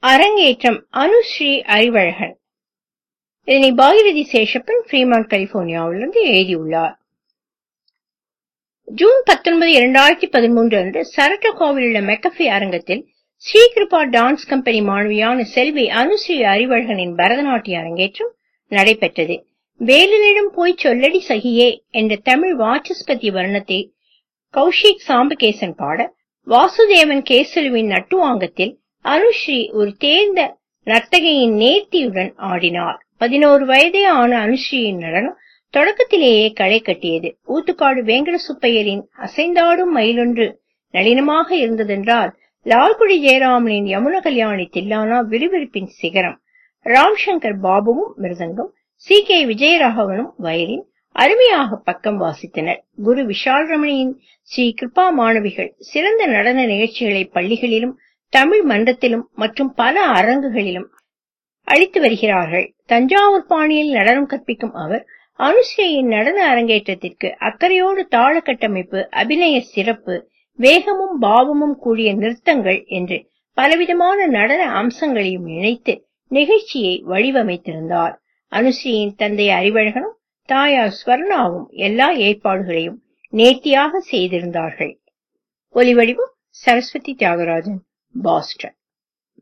அரங்கேற்றம் அனுஸ்ரீ அறிவழகன் இதனை பாகிரதி சேஷப்பன் ஃப்ரீமான் கலிபோர்னியாவிலிருந்து எழுதியுள்ளார் ஜூன் பத்தொன்பது இரண்டாயிரத்தி பதிமூன்று அன்று சரட்டோகாவில் உள்ள மெக்கஃபி அரங்கத்தில் ஸ்ரீகிருபா டான்ஸ் கம்பெனி மாணவியான செல்வி அனுஸ்ரீ அறிவழகனின் பரதநாட்டிய அரங்கேற்றம் நடைபெற்றது வேலினிடம் போய் சொல்லடி சகியே என்ற தமிழ் வாசஸ்பதி வர்ணத்தை கௌஷிக் சாம்பகேசன் பாட வாசுதேவன் கேசலுவின் நட்டுவாங்கத்தில் அனுஸ்ரீ ஒரு தேர்ந்த நர்த்தகையின் நேர்த்தியுடன் ஆடினார் பதினோரு வயதே ஆன அனுஸ்ரீயின் நடனம் தொடக்கத்திலேயே களை கட்டியது ஊத்துக்காடு வேங்கட சுப்பையரின் அசைந்தாடும் மயிலொன்று நளினமாக இருந்ததென்றால் லால்குடி ஜெயராமனின் யமுன கல்யாணி தில்லானா விறுவிறுப்பின் சிகரம் ராம்சங்கர் பாபுவும் மிருதங்கம் சி கே விஜயராகவனும் வயலின் அருமையாக பக்கம் வாசித்தனர் குரு விஷால் ரமணியின் ஸ்ரீ கிருபா மாணவிகள் சிறந்த நடன நிகழ்ச்சிகளை பள்ளிகளிலும் தமிழ் மன்றத்திலும் மற்றும் பல அரங்குகளிலும் அளித்து வருகிறார்கள் தஞ்சாவூர் பாணியில் நடனம் கற்பிக்கும் அவர் அனுஸ்ரீயின் நடன அரங்கேற்றத்திற்கு அக்கறையோடு தாள கட்டமைப்பு அபிநய சிறப்பு வேகமும் பாவமும் கூடிய நிறுத்தங்கள் என்று பலவிதமான நடன அம்சங்களையும் இணைத்து நிகழ்ச்சியை வடிவமைத்திருந்தார் அனுஸ்ரீயின் தந்தை அறிவழகனும் தாயார் ஸ்வர்ணாவும் எல்லா ஏற்பாடுகளையும் நேர்த்தியாக செய்திருந்தார்கள் ஒலிவடிவம் சரஸ்வதி தியாகராஜன் பாஸ்டன்